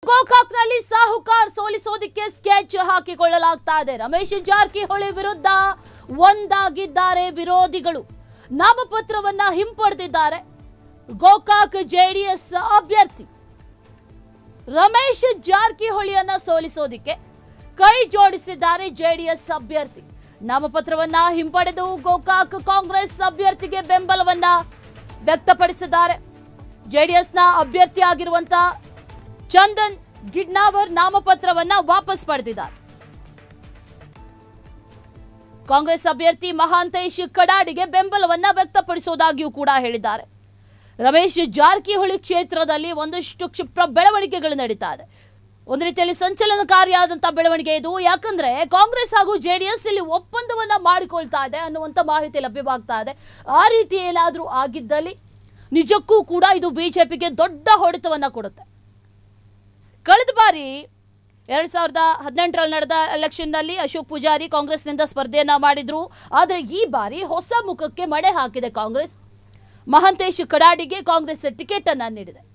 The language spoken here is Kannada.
ಗೋಕಾಕ್ನಲ್ಲಿ ಸಾಹುಕಾರ್ ಸೋಲಿಸೋದಕ್ಕೆ ಸ್ಕೆಚ್ ಹಾಕಿಕೊಳ್ಳಲಾಗ್ತಾ ಇದೆ ರಮೇಶ್ ಜಾರಕಿಹೊಳಿ ವಿರುದ್ಧ ಒಂದಾಗಿದ್ದಾರೆ ವಿರೋಧಿಗಳು ನಾಮಪತ್ರವನ್ನ ಹಿಂಪಡೆದಿದ್ದಾರೆ ಗೋಕಾಕ್ ಜೆಡಿಎಸ್ ಅಭ್ಯರ್ಥಿ ರಮೇಶ್ ಜಾರಕಿಹೊಳಿಯನ್ನ ಸೋಲಿಸೋದಿಕ್ಕೆ ಕೈ ಜೋಡಿಸಿದ್ದಾರೆ ಜೆಡಿಎಸ್ ಅಭ್ಯರ್ಥಿ ನಾಮಪತ್ರವನ್ನ ಹಿಂಪಡೆದು ಗೋಕಾಕ್ ಕಾಂಗ್ರೆಸ್ ಅಭ್ಯರ್ಥಿಗೆ ಬೆಂಬಲವನ್ನ ವ್ಯಕ್ತಪಡಿಸಿದ್ದಾರೆ ಜೆಡಿಎಸ್ನ ಅಭ್ಯರ್ಥಿ ಆಗಿರುವಂತ ಚಂದನ್ ಗಿಡ್ನಾವರ್ ನಾಮಪತ್ರವನ್ನ ವಾಪಸ್ ಪಡೆದಿದ್ದಾರೆ ಕಾಂಗ್ರೆಸ್ ಅಭ್ಯರ್ಥಿ ಮಹಾಂತೇಶ್ ಕಡಾಡಿಗೆ ಬೆಂಬಲವನ್ನ ವ್ಯಕ್ತಪಡಿಸುವುದಾಗಿಯೂ ಕೂಡ ಹೇಳಿದ್ದಾರೆ ರಮೇಶ್ ಜಾರಕಿಹೊಳಿ ಕ್ಷೇತ್ರದಲ್ಲಿ ಒಂದಷ್ಟು ಕ್ಷಿಪ್ರ ಬೆಳವಣಿಗೆಗಳು ನಡೀತಾ ಇದೆ ಒಂದು ರೀತಿಯಲ್ಲಿ ಸಂಚಲನಕಾರಿಯಾದಂತಹ ಬೆಳವಣಿಗೆ ಇದು ಯಾಕಂದ್ರೆ ಕಾಂಗ್ರೆಸ್ ಹಾಗೂ ಜೆಡಿಎಸ್ ಇಲ್ಲಿ ಒಪ್ಪಂದವನ್ನ ಮಾಡಿಕೊಳ್ತಾ ಇದೆ ಅನ್ನುವಂಥ ಮಾಹಿತಿ ಲಭ್ಯವಾಗ್ತಾ ಇದೆ ಆ ರೀತಿ ಏನಾದರೂ ಆಗಿದ್ದಲ್ಲಿ ನಿಜಕ್ಕೂ ಕೂಡ ಇದು ಬಿಜೆಪಿಗೆ ದೊಡ್ಡ ಹೊಡೆತವನ್ನ ಕೊಡುತ್ತೆ ಕಳೆದ ಬಾರಿ ಎರಡ್ ಸಾವಿರದ ಹದಿನೆಂಟರಲ್ಲಿ ನಡೆದ ಎಲೆಕ್ಷನ್ನಲ್ಲಿ ಅಶೋಕ್ ಪೂಜಾರಿ ಕಾಂಗ್ರೆಸ್ನಿಂದ ಸ್ಪರ್ಧೆಯನ್ನ ಮಾಡಿದ್ರು ಆದರೆ ಈ ಬಾರಿ ಹೊಸ ಮುಖಕ್ಕೆ ಮಣೆ ಹಾಕಿದೆ ಕಾಂಗ್ರೆಸ್ ಮಹಂತೇಶ್ ಕಡಾಡಿಗೆ ಕಾಂಗ್ರೆಸ್ ಟಿಕೆಟ್ ಅನ್ನ ನೀಡಿದೆ